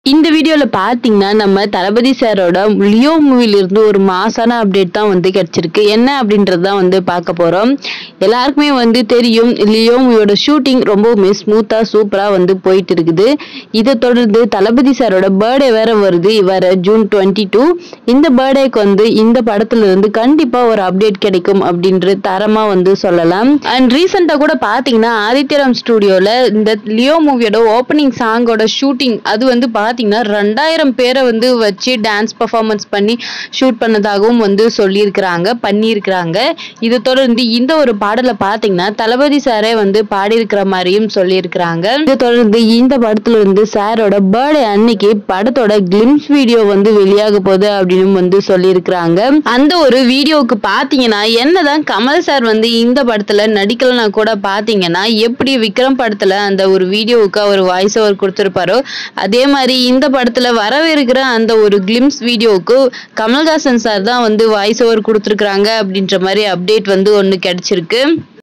இந்த வீடியோல பாத்தீங்கன்னா நம்ம தளபதி சாரோட லியோ மூவில இருந்து ஒரு மாசான அப்டேட் தான் வந்து கிடைச்சிருக்கு என்ன அப்படின்றது தான் வந்து பார்க்க போறோம் எல்லாருக்குமே வந்து தெரியும் லியோ மூவியோட ஷூட்டிங் ரொம்பவுமே ஸ்மூத்தா சூப்பரா வந்து போயிட்டு இருக்குது இதை தொடர்ந்து தளபதி சாரோட பர்த்டே வேற வருது வர ஜூன் டுவெண்ட்டி டூ இந்த பர்த்டேக்கு வந்து இந்த படத்துல இருந்து கண்டிப்பா ஒரு அப்டேட் கிடைக்கும் அப்படின்ற தரமா வந்து சொல்லலாம் அண்ட் ரீசெண்டா கூட பாத்தீங்கன்னா ஆதித்யராம் ஸ்டுடியோல இந்த லியோ மூவியோட ஓப்பனிங் சாங்கோட ஷூட்டிங் அது வந்து பாத்தீங்கன்னா ரெண்டாயிரம் பேரை வந்து வச்சு டான்ஸ் பர்ஃபார்மன்ஸ் பண்ணி ஷூட் பண்ணதாகவும் வந்து சொல்லியிருக்கிறாங்க பண்ணியிருக்கிறாங்க இதை தொடர்ந்து இந்த ஒரு பாடலை பார்த்தீங்கன்னா தளபதி சாரே வந்து பாடியிருக்கிற மாதிரியும் சொல்லியிருக்கிறாங்க இதை தொடர்ந்து இந்த படத்துல இருந்து சாரோட பர்த்டே அன்னைக்கு படத்தோட கிளிம்ஸ் வீடியோ வந்து வெளியாக போகுது அப்படின்னு வந்து சொல்லியிருக்கிறாங்க அந்த ஒரு வீடியோவுக்கு பார்த்தீங்கன்னா என்னதான் கமல் சார் வந்து இந்த படத்துல நடிக்கலனா கூட பார்த்தீங்கன்னா எப்படி விக்ரம் படத்துல அந்த ஒரு வீடியோவுக்கு அவர் வாய்ஸ் ஓவர் கொடுத்துருப்பாரோ அதே மாதிரி இந்த படத்துல வரவிருக்கிற அந்த ஒரு கிளிம்ஸ் வீடியோவுக்கு கமல்ஹாசன் சார் தான் வந்து வாய்ஸ் ஓவர் கொடுத்துருக்குறாங்க அப்படின்ற மாதிரி அப்டேட் வந்து ஒன்று கிடைச்சிருக்கு